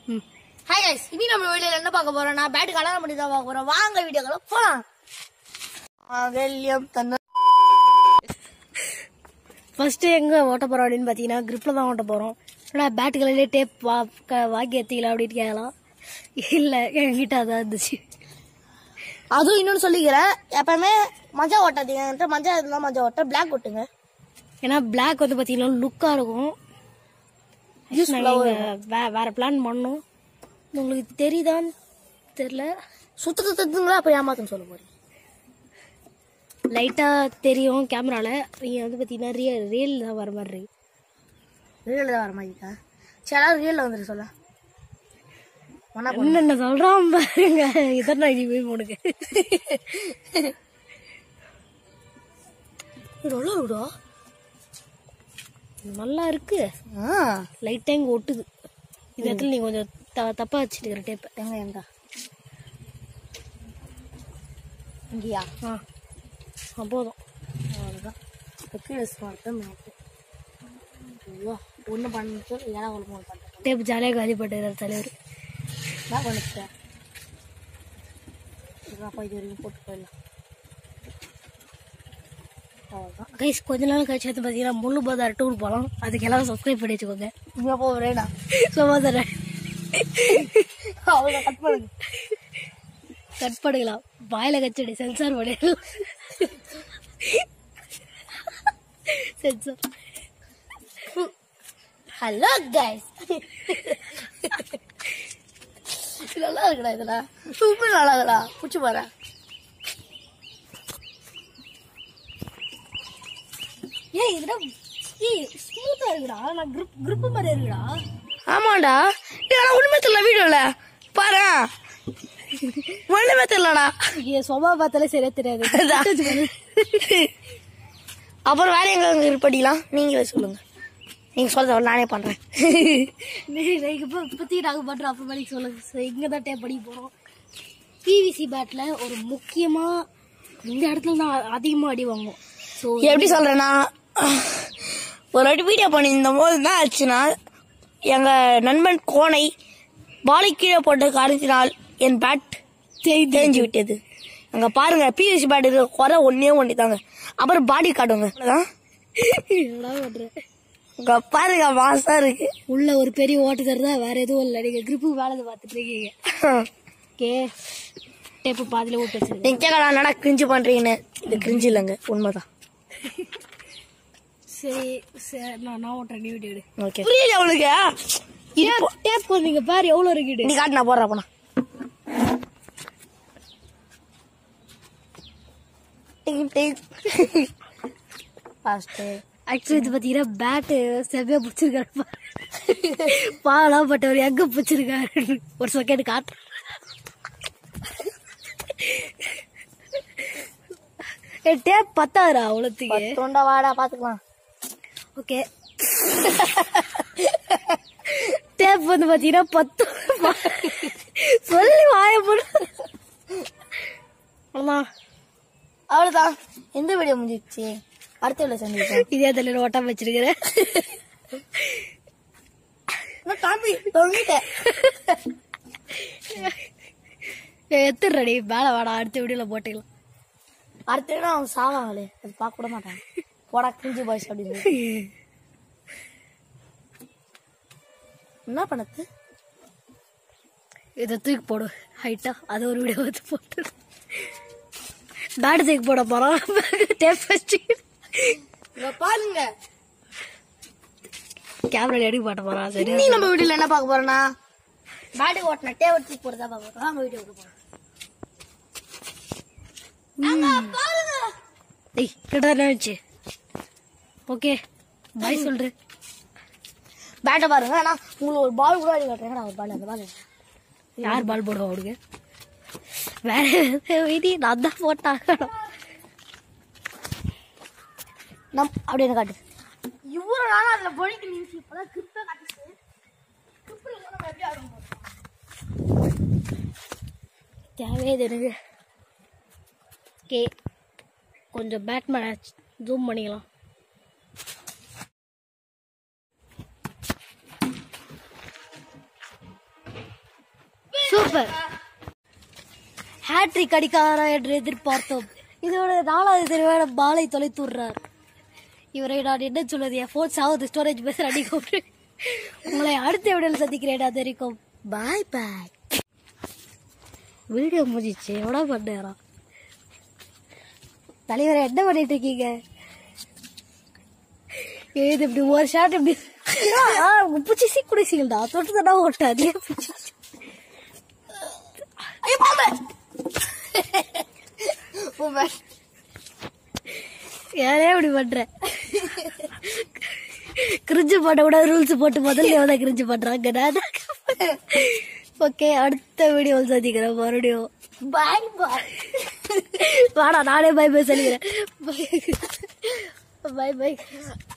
ம் hi guys இனி நம்ம வீடியோல என்ன பார்க்க போறோம்னா பேட் கலர் பண்ணி தான் பார்க்க போறோம் வாங்க வீடியோக்குள்ள போலாம் வெள்ளியம் தந்த ஃபர்ஸ்ட் எங்க ஓட்ட போறோம் அப்படின்னு பாத்தீங்கன்னா கிரிப்ல தான் ஓட்ட போறோம் ஏன்னா பேட் கலர்லேயே டேப் வா க- வாங்கி எடுத்தீங்களா அப்படின்னு கேட்கலாம் இல்ல என்கிட்ட அதான் இருந்துச்சு அதுவும் இன்னொன்னு சொல்லிக்கிறேன் எப்பவுமே மஞ்சா ஓட்டாதீங்க என்கிட்ட மஞ்சா இருந்தா மஞ்சா ஓட்ட பிளாக் ஓட்டுங்க ஏன்னா பிளாக் வந்து பாத்தீங்கன்னா லுக்கா இருக்கும் நாங்க இங்க வே- வேற பிளான் பண்ணோம் உங்களுக்கு தெரியுதான்னு தெரியல சுத்தத்தை தத்துங்களா அப்ப ஏமாத்தம் சொல்ல போறீங்க லைட்டா தெரியும் கேமரால நீங்க வந்து பாத்தீங்கன்னா ரியல் ரியல் தான் வர மாதிரி இருக்கு ரியல் தான் வர மாதிரிக்கா சரி ரியல்ல வந்துரு சொல்ல ஒன்னா என்னென்ன சொல்றான் பாருங்க இதான் இனி போய் உனக்கு நல்லா இருக்குடா நல்லா இருக்கு ஆ லைட்டா இங்க ஒட்டுது இந்த இடத்துல நீ கொஞ்சம் த- தப்பா வச்சுட்டு டேப் எங்க எங்க இங்கேயா ஆ ஆ, போதும் அவ்வளோதான் இப்போ கீழே ஸ்மார்ட்டு மேட்டு ஐயோ ஒன்று பண்ணிட்டு ஏன்னா ஒன்று மூணு பண்ணுறேன் டேப் ஜாலியாக காலி பண்ணுறாரு தலைவர் என்ன பண்ணிட்டேன் அப்பா இது வரைக்கும் போட்டு போயிடலாம் அவ்வளோதான் கைஸ் கொஞ்ச நாள் கழிச்சு வந்து பார்த்தீங்கன்னா முள்ளு பதார் டூர் போகலாம் அதுக்கு எல்லாரும் சப்ஸ்கிரைப் பண்ணி வச்சுக்கோங்க இங்கே போகிறேடா சும்மா தரேன் அவ்வளோ கட் பண்ணுங்க கட் பண்ணிக்கலாம் வாயில கச்சடி சென்சார் பண்ணிடலாம் சென்சார் ஹலோ கைஸ் நல்லா இருக்குடா இதுல சூப்பர் நல்லா இருக்குடா பிடிச்சி போறேன் ஏய் இதெல்லாம் ஏய் ஸ்மூத்தா இருக்குடா நான் grip grip மாதிரி இருக்குடா ஆமாண்டா இதெல்லாம் ஒண்ணுமே தெரியல வீடியோல பாரு ஒண்ணுமே தெரியலடா ஏ சும்மா பார்த்தாலே சரியா தெரியாது அப்புறம் வேற எங்க எங்க படிக்கலாம் நீங்களே சொல்லுங்க நீங்க சொல்றத நானே பண்றேன் இப்போ பற்றி நாங்கள் பண்ணுறோம் அப்புறமேலைக்கு சொல்லுங்க இங்கே தான் டேப் பண்ணி போகிறோம் பிவிசி பேட்டில் ஒரு முக்கியமாக இந்த இடத்துல தான் அதிகமாக அடி வாங்குவோம் ஸோ எப்படி சொல்றேன்னா ஒரு வாட்டி வீடியோ பண்ணியிருந்த போது என்ன ஆச்சுன்னா எங்க நண்பன் கோனை பாலை கீழே போட்ட காரணத்தினால் என் பேட் தேஞ்சு விட்டது அங்க பாருங்க பிவிசி பேட் இருக்க குறை ஒன்னே ஒண்ணு தாங்க அப்புறம் பாடி காட்டுங்க அவ்வளவுதான். என்னடா பண்ணுறேன் அங்க பாருங்க மாசா இருக்கு உள்ள ஒரு பெரிய ஓட்டு தருதா வேற எதுவும் இல்லை நீங்கள் கிரிப்பு வேலை பார்த்துட்டு இருக்கீங்க ஓகே டேப்பு பாதியில விட்டு வச்சிருக்கேன் நீங்க கேட்கலாம் என்னடா கிரிஞ்சு பண்றீங்கன்னு இது கிரிஞ்சு இல்லைங்க உண்மைதான் சரி சரி நான் நான் ஓட்டுறேன் நீ வீடியோ எடு ஓகே புரியல அவளுக்கு டேப் டேப் நீங்க பாரு எவ்வளோ இருக்குது நீ காட்டு நான் போடுறேன் போனா ஃபர்ஸ்ட் ஆக்சுவலி இது பார்த்தீங்கன்னா பேட்டு செவ்வையா பிடிச்சிருக்காரு பாவலாம் பட்டவர் எங்க பிடிச்சிருக்காரு ஒரு செகண்ட் காட்டுறேன் ஏ டேப் பத்தாதுடா அவ்வளோத்துக்கு தொண்டா வாடா பாத்துக்கலாம் ஓகே டேப் வந்து பார்த்தீங்கன்னா பத்து சொல்லி வாய போடு அவ்வளோதான் அவ்வளவுதான் எந்த வீடியோ முடிஞ்சிச்சு அடுத்த வீடியோ சந்திப்போம் இதே தலையில் ஓட்டாம வச்சிருக்கிறேன் நான் காப்பி தொங்கிட்டேன் எத்துடுறடி மேலே வாடா அடுத்த வீடியோல போட்டுக்கலாம் அடுத்த வீடியோ அவங்க சாவாங்களே அது பார்க்க கூட மாட்டாங்க போடா கிரிஞ்சு பாய்ஸ் அப்படின்னு என்ன பண்ணது இதை தூக்கி போடு ஹைட்டா அது ஒரு வீடியோ வந்து போட்டு பேட் தூக்கி போட போறோம் டேப் வச்சு இங்க பாருங்க கேமரா எடுக்க மாட்ட போறான் சரி இன்னி நம்ம வீடியோல என்ன பார்க்க போறோம்னா பேட்டு ஓட்டின டேவ் தூக்கி போறதா பார்க்க போறோம் நம்ம வீடியோ போறோம் பாருங்க டேய் கிட்ட தானே வச்சு ஓகே பாய் சொல்றேன் பேட்டை பாருங்க ஆனா உங்களுக்கு ஒரு பால் கூட அடி காட்டுறேன் ஒரு பால் அந்த பால் யார் பால் போடுவா அவனுக்கு வேற வீதி நான் தான் போட்டாங்க நம் அப்படி என்ன காட்டு இவ்வளவு நாள் அதுல பொழிக்கு நிமிஷம் இப்பதான் கிரிப்பே காட்டுச்சு கிரிப்பு நம்ம எப்படி ஆடும் தேவையே இது எனக்கு ஓகே கொஞ்சம் பேட்மேன் ஜூம் பண்ணிக்கலாம் சூப்பர் ஹேட்ரிக் அடிக்காரா என்று எதிர்பார்த்தோம் இதோட நாலாவது தெரிவான பாலை தொலைத்து விடுறார் இவரை நான் என்ன சொல்வது என் ஃபோன் சாவது ஸ்டோரேஜ் பேசுற அடிக்க உங்களை அடுத்த வீடியோவில் சந்திக்கிறேன் அது வரைக்கும் பாய் பாய் வீடியோ முடிஞ்சிச்சு எவ்வளோ மணி நேரம் தலைவரை என்ன பண்ணிட்டு இருக்கீங்க ஏது இப்படி ஒரு ஷாட் இப்படி ஆ, பிடிச்சி குடிச்சிங்கடா தொட்டு தானே ஓட்டாது யாரே இப்படி பண்ற கிரிஞ்சு பண்ண கூட ரூல்ஸ் போட்டு முதல்ல எவ்வளோ கிரிஞ்சு பண்றாங்க ஓகே அடுத்த வீடியோ சந்திக்கிறேன் மறுபடியும் பாய் பாய் வாடா நானே பை பை சொல்லிக்கிறேன் பை பை